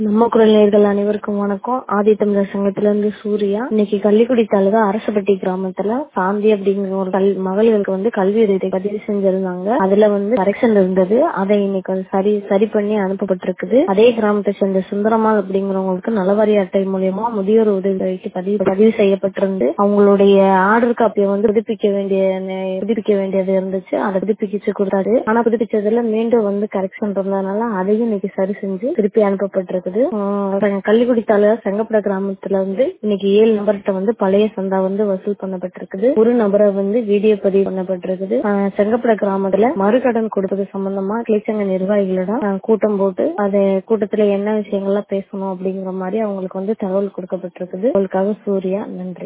நம்ம குரல் நேர்கள் அனைவருக்கும் வணக்கம் ஆதி தமிழர் சங்கத்துல இருந்து சூர்யா இன்னைக்கு கள்ளிக்குடி தாலுகா அரசப்பட்டி கிராமத்துல சாந்தி அப்படிங்கிற ஒரு கல் மகளிருக்கு வந்து கல்வி உதவி பதிவு செஞ்சிருந்தாங்க அதுல வந்து கரெக்ஷன் இருந்தது அதை இன்னைக்கு அது சரி சரி பண்ணி அனுப்பப்பட்டிருக்குது அதே கிராமத்தை சேர்ந்த சுந்தரமால் அப்படிங்கிறவங்களுக்கு நலவாரி அட்டை மூலியமா முதியோர் உதவிக்கு பதிவு பதிவு செய்யப்பட்டிருந்து அவங்களுடைய ஆர்டர் காப்பியை வந்து புதுப்பிக்க வேண்டிய நே- புதுப்பிக்க வேண்டியது இருந்துச்சு அதை புதுப்பிச்சு கொடுத்தாரு ஆனா புதுப்பிச்சதுல மீண்டும் வந்து கரெக்ஷன் இருந்ததுனால அதையும் இன்னைக்கு சரி செஞ்சு திருப்பி அனுப்பப்பட்டிருக்குது உம் கள்ளிக்குடி தாலுகா செங்கப்பட கிராமத்துல வந்து இன்னைக்கு ஏழு நபர்கிட்ட வந்து பழைய சந்தா வந்து வசூல் பண்ணப்பட்டிருக்குது ஒரு நபரை வந்து வீடியோ பதிவு பண்ணப்பட்டிருக்குது ஆஹ் செங்கப்பட கிராமத்துல மறுகடன் கொடுப்பது சம்பந்தமா கிளைச்சங்க நிர்வாகிகளிடம் ஆஹ் கூட்டம் போட்டு அது கூட்டத்துல என்ன விஷயங்கள்லாம் பேசணும் அப்படிங்கிற மாதிரி அவங்களுக்கு வந்து தகவல் கொடுக்கப்பட்டிருக்குது அவங்களுக்காக சூர்யா நன்றி